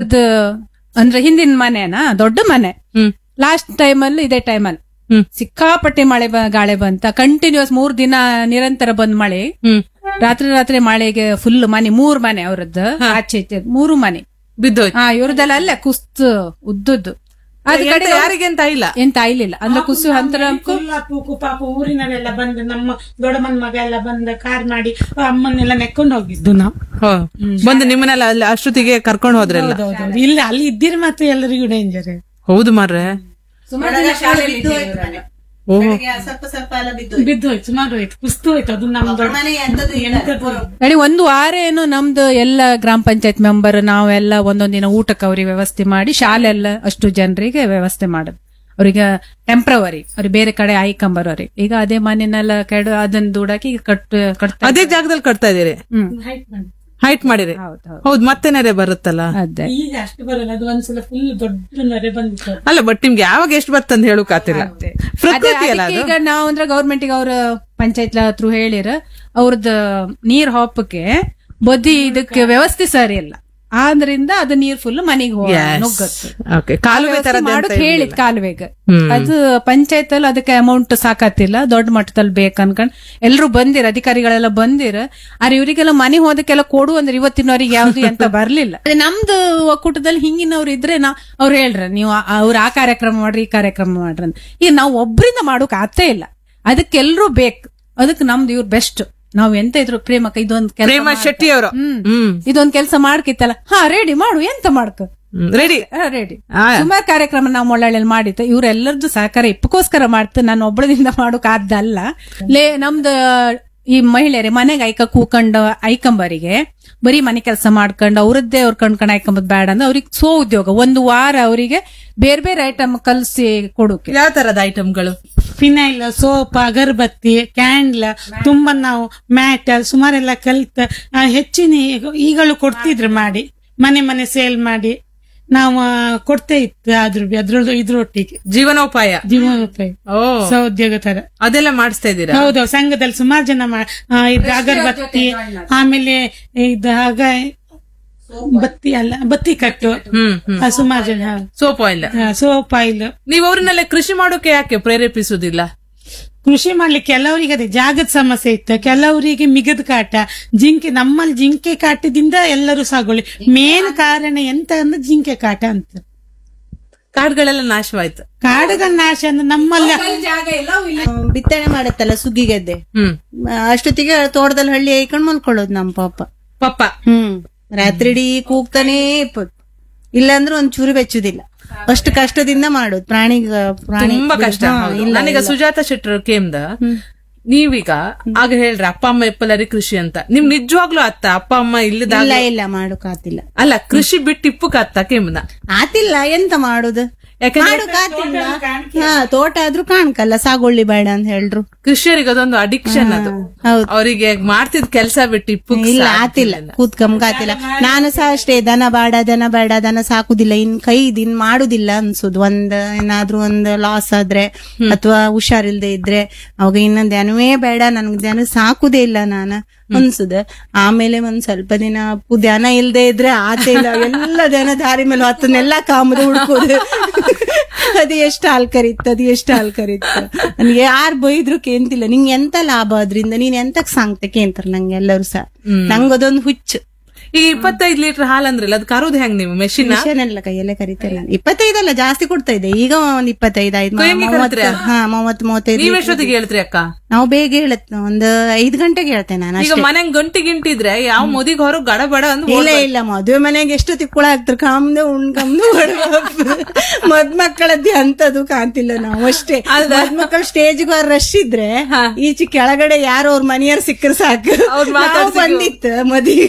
ಅವ್ರದ್ದು ಅಂದ್ರೆ ಹಿಂದಿನ ಮನೆನಾ ದೊಡ್ಡ ಮನೆ ಹ್ಮ್ ಲಾಸ್ಟ್ ಟೈಮಲ್ಲಿ ಇದೇ ಟೈಮಲ್ಲಿ ಹ್ಮ್ ಸಿಕ್ಕಾಪಟ್ಟೆ ಮಳೆ ಬ- ಗಾಳಿ ಬಂತ ಕಂಟಿನ್ಯೂಸ್ ಮೂರ್ ದಿನ ನಿರಂತರ ಬಂದ್ ಮಳೆ ಹ್ಮ್ ರಾತ್ರಿ ರಾತ್ರಿ ಮಳೆಗೆ ಫುಲ್ ಮನೆ ಮೂರ್ ಮನೆ ಅವ್ರದ್ದು ಆಚೆ ಈಚೆ ಮೂರು ಮನೆ ಬಿದ್ದೋಯ್ತು ಹಾ ಇವ್ರದೆಲ್ಲ ಅಲ್ಲೇ ಕುಸ್ತು ಉದ್ದುದ್ದು ಅದ್ ಕಡೆ ಎಂತ ಯಾರಿಗೆ ಅಂತ ಇಲ್ಲ ಎಂತ ಆಯ್ಲಿಲ್ಲ ಅಂದ್ರೆ ಕುಸು ಹಂತರ ಕುಲ್ಲಾಪು ಕುಪಾಪು ಊರಿನವರೆಲ್ಲ ಬಂದು ನಮ್ಮ ದೊಡ್ಡಮ್ಮನ ಮಗ ಎಲ್ಲ ಬಂದು ಕಾರ್ ಮಾಡಿ ಅಮ್ಮನ್ನೆಲ್ಲ ನೆಕ್ಕೊಂಡು ಹೋಗಿದ್ದು ನಾವು ಹೋ. ಬಂದು ನಿಮ್ಮನ್ನೆಲ್ಲ ಅಲ್ಲಿ ಅಷ್ಟೊತ್ತಿಗೆ ಕರ್ಕೊಂಡು ಹೋದ್ರಲ್ಲ ಹೌದೌದು ಇಲ್ಲ ಅಲ್ಲಿ ಇದ್ದೀರಿ ಮಾತ್ರ ಎಲ್ಲರಿಗೂ ಡೇಂಜರ್ ಹೌದು ಮಾರ್ರೆ ಓಹೋ ಸ್ವಲ್ಪ ಸ್ವಲ್ಪ ಎಲ್ಲ ಬಿದ್ದು ಬಿದ್ದು ಹೋಯ್ತು ಸುಮಾರು ಹೋಯ್ತು ಕುಸ್ತು ಹೋಯ್ತು ಅದು ನಮ್ಮ ದೊಡ್ಡ ಮನೆ ಎಂತದ್ದು ಇಲ್ಲ. ನಡಿ ಒಂದು ವಾರ ಏನು ನಮ್ದು ಎಲ್ಲ ಗ್ರಾಮ ಪಂಚಾಯತ್ ಮೆಂಬರ್ ನಾವೆಲ್ಲ ಒಂದೊಂದ್ ದಿನ ಊಟಕ್ಕೆ ಅವ್ರಿಗೆ ವ್ಯವಸ್ಥೆ ಮಾಡಿ ಶಾಲೆ ಎಲ್ಲ ಅಷ್ಟು ಜನರಿಗೆ ವ್ಯವಸ್ಥೆ ಮಾಡೋದು ಅವ್ರಿಗೆ ಟೆಂಪ್ರವರಿ ಅವ್ರಿಗೆ ಬೇರೆ ಕಡೆ ಆಯ್ಕೊಂಬರೋರಿ ಈಗ ಅದೇ ಮನೆನೆಲ್ಲ ಕೆಡು ಅದನ್ನ ದುಡಾಕಿ ಈಗ ಕಟ್ ಕಟ್ತಾ ಅದೇ ಜಾಗದಲ್ಲಿ ಕಟ್ತಾ ಇದೀರಿ ಹ್ಮ್ height ಮಾಡಿ. ಹೈಟ್ ಮಾಡಿರಿ ಹೌದು ಹೌದು ಹೌದು ಮತ್ತೆ ನೆರೆ ಬರುತ್ತಲ್ಲ ಅದೇ ಈಗ ಅಷ್ಟು ಬರಲ್ಲ ಅದು ಒಂದ್ಸಲ ಫುಲ್ ದೊಡ್ಡ ನರೆ ಬಂದಿತ್ತು ಅಲ್ಲ ಬಟ್ ನಿಮ್ಗೆ ಯಾವಾಗ ಎಷ್ಟು ಬರ್ತಂತ ಹೇಳೋಕಾತಿಲ್ಲ ಪ್ರಕೃತಿ ಅಲ್ಲ ಅದಕ್ಕೆ ಅದು ಈಗ ನಾವು ಅಂದ್ರೆ ಗೌರ್ಮೆಂಟ್ ಅವ್ರ ಪಂಚಾಯತ್ ಥ್ರೂ ಹೇಳಿರ ಅವ್ರದ್ದು ನೀರ್ ಹಾಪಕ್ಕೆ ಬದಿ ಇದಕ್ಕೆ ವ್ಯವಸ್ಥೆ ಸರಿ ಇಲ್ಲ ಆದ್ರಿಂದ ಅದು ನೀರ್ ಫುಲ್ ಮನೆಗೆ ನುಗ್ಗತ್ತು ಓಕೆ ಕಾಲುವೆ ತರ ಮಾಡೋಕ್ ಹೇಳಿದ್ ಕಾಲುವೆಗೆ ಹ್ಮ್. ಅದು ಪಂಚಾಯತ್ ಅಲ್ಲಿ ಅದಕ್ಕೆ ಅಮೌಂಟ್ ಸಾಕತ್ತಿಲ್ಲ ದೊಡ್ಡ ಮಟ್ಟದಲ್ಲಿ ಬೇಕು ಅನ್ಕೊಂಡ್ ಎಲ್ರು ಬಂದಿರ ಅಧಿಕಾರಿಗಳೆಲ್ಲ ಬಂದಿರ ಆದ್ರೆ ಇವರಿಗೆಲ್ಲ ಮನೆ ಹೋದಕ್ಕೆಲ್ಲ ಕೊಡು ಅಂದ್ರೆ ಇವತ್ತಿನವರಿಗೆ ಯಾವ್ದು ಅಂತ ಬರ್ಲಿಲ್ಲ ಅದೇ ನಮ್ದು ಒಕ್ಕೂಟದಲ್ಲಿ ಹಿಂಗಿನವ್ರು ಇದ್ರೆ ನಾ ಅವ್ರು ಹೇಳ್ರ ನೀವು ಆ- ಅವ್ರು ಆ ಕಾರ್ಯಕ್ರಮ ಮಾಡ್ರಿ ಈ ಕಾರ್ಯಕ್ರಮ ಮಾಡ್ರಿ ಅಂತ ಈಗ ನಾವು ಒಬ್ರಿಂದ ಮಾಡೋಕ್ ಆಗ್ತಾ ಇಲ್ಲ ಅದಕ್ಕೆಲ್ರೂ ಬೇಕು ಅದಕ್ಕೆ ನಮ್ದು ಇವ್ರು ಬೆಸ್ಟ್ ನಾವ್ ಎಂತ ಇದ್ರು ಪ್ರೇಮಕ್ಕ ಇದೊಂದ್ ಕೆಲಸ ಪ್ರೇಮ ಶೆಟ್ಟಿ ಅವರು ಹ್ಮ್ ಹ್ಮ್ ಇದೊಂದ್ ಕೆಲಸ ಮಾಡ್ಕಿತ್ತಲ್ಲ ಹಾ ರೆಡಿ ಮಾಡು ಎಂತ ಮಾಡ್ಕ ರೆಡಿ ರೆಡಿ ಆ. ಸುಮಾರು ಕಾರ್ಯಕ್ರಮ ನಾವು ಮೊಳ್ಳಳ್ಳಿಯಲ್ಲಿ ಮಾಡಿತ್ತು ಇವ್ರೆಲ್ಲರದ್ದು ಸಹಕಾರ ಇಪ್ಪಕ್ಕೋಸ್ಕರ ಮಾಡ್ತು ನಾನು ಒಬ್ಬಳದಿಂದ ಮಾಡೋಕ್ ಆದ್ದಲ್ಲ ಲೇ ನಮ್ದು ಈ ಮಹಿಳೆಯರೇ ಮನೆಗೆ ಐಕ ಕೂಕೊಂಡು ಐಕಂಬರಿಗೆ ಬರೀ ಮನೆ ಕೆಲಸ ಮಾಡ್ಕೊಂಡು ಅವ್ರದ್ದೇ ಅವ್ರ ಕಣ್ಕೊಂಡ್ ಐಕಂಬದ್ ಬೇಡ ಅಂದ್ರೆ ಅವ್ರಿಗೆ ಸೋ ಉದ್ಯೋಗ ಒಂದು ವಾರ ಅವರಿಗೆ ಬೇರೆ ಬೇರೆ ಐಟಮ್ ಕಲ್ಸಿ ಕೊಡೋಕೆ ಯಾವ ತರದ ಐಟಮ್ಗಳು ಫಿನೈಲ್ ಸೋಪ್ ಅಗರಬತ್ತಿ ಕ್ಯಾಂಡ್ಲ್ ತುಂಬಾ ನಾವು ಮ್ಯಾಟ್ ಸುಮಾರೆಲ್ಲ ಕಲ್ತ ಆ, ಹೆಚ್ಚಿನ ಈಗ- ಈಗಲೂ ಕೊಡ್ತಿದ್ರು ಮಾಡಿ ಮನೆ ಮನೆ ಸೇಲ್ ಮಾಡಿ ನಾವು ಆ, ಕೊಡ್ತಾ ಇತ್ತು ಅದ್ರ ಅದ್ರದ್ದು ಇದ್ರೊಟ್ಟಿಗೆ ಜೀವನೋಪಾಯ ಜೀವನೋಪಾಯ ಓ ಸಹೋದ್ಯೋಗ ತರ ಅದೆಲ್ಲ ಮಾಡಿಸ್ತಾ ಇದ್ದೀರಾ ಹೌದು ಸಂಘದಲ್ಲಿ ಸುಮಾರು ಜನ ಮಾ- ಆ, ಇದು ಅಗರಬತ್ತಿ ಆಮೇಲೆ ಇದು ಆಗ ಬತ್ತಿ ಅಲ್ಲ ಬತ್ತಿ ಕಟ್ಟು ಹ್ಮ್ ಹ್ಮ್ ಆ, ಸುಮಾರು ಜನ ಸೋಪ್ ಆಯಿಲ್ ಸೋಪ್ ಆಯಿಲ್ ನೀವು ಅವ್ರನ್ನೆಲ್ಲ ಕೃಷಿ ಮಾಡೋಕೆ ಯಾಕೆ ಪ್ರೇರೇಪಿಸುದಿಲ್ಲ ಕೃಷಿ ಮಾಡ್ಲಿಕ್ಕೆ ಕೆಲವರಿಗೆ ಅದೇ ಜಾಗದ ಸಮಸ್ಯೆ ಇತ್ತು ಕೆಲವರಿಗೆ ಮಿಗದ ಕಾಟ ಜಿಂಕೆ ನಮ್ಮಲ್ಲಿ ಜಿಂಕೆ ಕಾಟದಿಂದ ಎಲ್ಲರೂ ಸಾಗೋಳಿ ಮೇನ್ ಕಾರಣ ಎಂತ ಅಂದ್ರೆ ಜಿಂಕೆ ಕಾಟ ಅಂತ ಕಾಡುಗಳೆಲ್ಲ ನಾಶವಾಯ್ತು ಕಾಡುಗಳ ನಾಶ ಅಂದ್ರೆ ನಮ್ಮಲ್ಲಿ ಬಿತ್ತನೆ ಮಾಡತ್ತಲ್ಲ ಸುಗ್ಗಿ ಗದ್ದೆ ಹ್ಮ್ ಅಷ್ಟೊತ್ತಿಗೆ ತೋಟದಲ್ಲಿ ಹಳ್ಳಿ ಐಕೊಂಡ್ ಮಲ್ಕೊಳ್ಳೋದು ನಮ್ ಪಾಪ ಪಪ್ಪ ಹ್ಮ್ ರಾತ್ರಿ ಇಡೀ ಕೂಗ್ತಾನೇ ಇಪ್ಪತ್ತು ಇಲ್ಲಾಂದ್ರೆ ಒಂದ್ ಚೂರು ಬೆಚ್ಚುದಿಲ್ಲ ಅಷ್ಟು ಕಷ್ಟದಿಂದ ಮಾಡೋದು ಪ್ರಾಣಿ ಪ್ರಾಣಿ ತುಂಬಾ ಕಷ್ಟ ಹಾ, ಹೌದು. ಇಲ್ಲ, ನನಗ ಇಲ್ಲ. ಸುಜಾತ ಶೆಟ್ಟರ್ ಕೇಮ್ದ ನೀವೀಗ ಆಗ ಹೇಳ್ರಿ ಅಪ್ಪ ಅಮ್ಮ ಎಪ್ಪಲರಿ ಕೃಷಿ ಅಂತ ನಿಮ್ ನಿಜವಾಗ್ಲೂ ಅತ್ತ ಅಪ್ಪ ಅಮ್ಮ ಇಲ್ಲದಾಗ ಇಲ್ಲ ಇಲ್ಲ ಮಾಡೋಕ್ ಆತಿಲ್ಲ ಅಲ್ಲ ಕೃಷಿ ಬಿಟ್ಟು ಇಪ್ಪುಕ್ ಅತ್ತ ಕೇಮ್ದ ಆತಿಲ್ಲ ಎಂತ ಮಾಡುದು ಯಾಕಂದ್ರೆ ಮಾಡೋಕ್ ಆತಿಲ್ಲ ಹಾ ತೋಟ ಆದ್ರೂ ಕಾಣ್ಕಲ್ಲ ಸಾಗೊಳ್ಳಿ ಬೇಡ ಅಂತ ಹೇಳ್ರು ಕೃಷಿಯರಿಗೆ ಅದೊಂದು ಅಡಿಕ್ಷನ್ ಅದು ಹೌದು ಅವರಿಗೆ ಮಾಡ್ತಿದ್ ಕೆಲಸ ಬಿಟ್ಟು ಇಪ್ಪುಕ್ ಇಲ್ಲ ಆತಿಲ್ಲ ಕೂತ್ಕಂಬ ಆತಿಲ್ಲ ನಾನು ಸಹ ಅಷ್ಟೇ ದನ ಬೇಡ ದನ ಬೇಡ ದನ ಸಾಕುದಿಲ್ಲ ಇನ್ ಕೈ ಇನ್ ಮಾಡುದಿಲ್ಲ ಅನ್ಸುದು ಒಂದ್ ಏನಾದ್ರೂ ಒಂದ್ ಲಾಸ್ ಆದ್ರೆ ಅಥವಾ ಹುಷಾರಿಲ್ದೆ ಇದ್ರೆ ಅವಾಗ ಇನ್ನೊಂದ್ ದನವೇ ಬೇಡ ನನ್ಗೆ ದನ ಸಾಕುದೇ ಇಲ್ಲ ನಾನು ಅನ್ಸುದ ಆಮೇಲೆ ಒಂದ್ ಸ್ವಲ್ಪ ದಿನ ಅಪ್ಪು ದನ ಇಲ್ದೆ ಇದ್ರೆ ಆತ ಇಲ್ಲ ಎಲ್ಲ ದನ ದಾರಿ ಮೇಲೆ ಹತ್ತನ್ನೆಲ್ಲ ಕಾಮದ ಹುಡ್ಕೋದು ಅದು ಎಷ್ಟು ಹಾಲ್ ಕರಿತ್ತು ಅದು ಎಷ್ಟು ಹಾಲ್ ಕರಿತ್ತು ನನ್ಗೆ ಯಾರು ಬೈದ್ರು ಕೇಂತಿಲ್ಲ ನಿಂಗೆ ಎಂತ ಲಾಭ ಅದ್ರಿಂದ ನೀನ್ ಎಂತಕ್ ಸಾಂಗ್ತೆ ಕೇಂತಾರ ನಂಗೆ ಎಲ್ಲರೂ ಸಹ ನಂಗದೊಂದು ಹುಚ್ಚು ಈ ಇಪ್ಪತ್ತೈದು ಲೀಟರ್ ಹಾಲ್ ಅಂದ್ರಲ್ಲ ಅದು ಕರೋದು ಹೆಂಗ್ ನೀವು ಮೆಷಿನ್ ಮಿಷನ್ ಎಲ್ಲ ಕೈಯಲ್ಲೇ ಕರಿತೇನೆ ನಾನು ಇಪ್ಪತ್ತೈದಲ್ಲ ಜಾಸ್ತಿ ಕೊಡ್ತಾ ಇದ್ದೆ ಈಗ ಒಂದ್ ಇಪ್ಪತ್ತೈದು ಆಯ್ತು ಮ- ಹೆಂಗೆ ಮೂವತ್ತು ಕರಿತೀರಾ? ಹಾ ಮೂವತ್ತು ಮೂವತ್ತೈದು ನೀವ್ ಎಷ್ಟೊತ್ತಿಗೆ ಹೇಳ್ತ್ರಿ ಅಕ್ಕ ನಾವು ಬೇಗ ಹೇಳತ್ ಒಂದು ಐದು ಗಂಟೆಗೆ ಹೇಳ್ತೇನೆ ನಾನು ಈಗ ಮನೆಗ್ ಗಂಟಿ ಗಿಂಟಿದ್ರೆ ಯಾವ ಮುದಿಗ್ ಹೊರಗ್ ಗಡ ಬಡ ಅಂದ್ ಇಲ್ಲ ಇಲ್ಲ ಮದುವೆ ಮನೆಗೆ ಎಷ್ಟು ತಿಕ್ಕುಳ ಆಗ್ತಾರೆ ಕಾಮ್ದು ಉಣ್ಕಮ್ದು ಮದ್ ಮಕ್ಕಳದ್ದೇ ಅಂತದು ಕಾಣ್ತಿಲ್ಲ ನಾವು ಅಷ್ಟೇ ಮದ್ ಮಕ್ಕಳು ಸ್ಟೇಜ್ಗೆ ರಶ್ ಇದ್ರೆ ಈಚೆ ಕೆಳಗಡೆ ಯಾರೋ ಅವ್ರ ಮನೆಯವ್ರು ಸಿಕ್ಕರು ಸಾಕು ಅವ್ರ್ ನಾವು ಮಾತಾಡ್ಸಿದ್ರು. ಬಂದಿತ್ತು ಮದಿ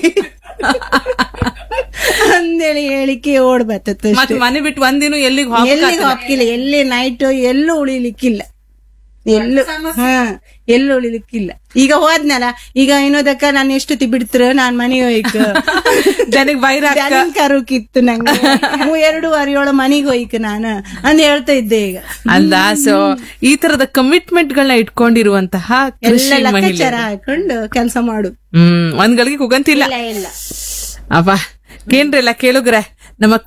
ಅಂದೇಳಿ ಹೇಳಿಕೆ ಓಡ್ ಬರ್ತತ್ತು ಮತ್ ಮನೆ ಬಿಟ್ಟು ಒಂದಿನ ಎಲ್ಲಿಗ್ ಎಲ್ಲಿಗೂ ಹಾಕಿಲ್ಲ ಎಲ್ಲಿ ನೈಟ್ ಎಲ್ಲೂ ಉಳಿಲಿಕ್ಕಿಲ್ಲ ಎಲ್ಲೂ ಹಾ ಎಲ್ಲೂ ಉಳಿಲಿಕ್ಕಿಲ್ಲ ಈಗ ಹೋದ್ನಲ್ಲ ಈಗ ಇನ್ನೋದಕ್ಕ ನಾನು ಎಷ್ಟು ಬಿಡ್ತಿರ ನಾನ್ ಮನೆಗೆ ಹೋಯ್ಕ ಜನಗ್ ಬೈರ ದನನ್ ಕರುಕಿತ್ತು ನಂಗೆ ಮೂ ಎರಡೂವರೆ ಏಳು ಮನೆಗೆ ಹೋಯ್ಕ ನಾನು ಅಂದ್ ಹೇಳ್ತಾ ಇದ್ದೆ ಈಗ ಅಲ್ಲ ಸೊ ಈ ತರದ ಕಮಿಟ್ಮೆಂಟ್ ಗಳನ್ನ ಇಟ್ಕೊಂಡಿರುವಂತಹ ಎಲ್ಲ ಕೃಷಿ ಮಹಿಳೆ ಲೆಕ್ಕಾಚಾರ ಹಾಕೊಂಡು ಕೆಲಸ ಮಾಡು ಹ್ಮ್ ಒಂದ್ ಗಳಿಗೆ ಕುಗಂತಿಲ್ಲ ಇಲ್ಲ ಇಲ್ಲ ಅಪ್ಪ ಕೇನ್ರಿ ಎಲ್ಲ ಕೇಳುಗ್ರೆ ನಮ್ಮ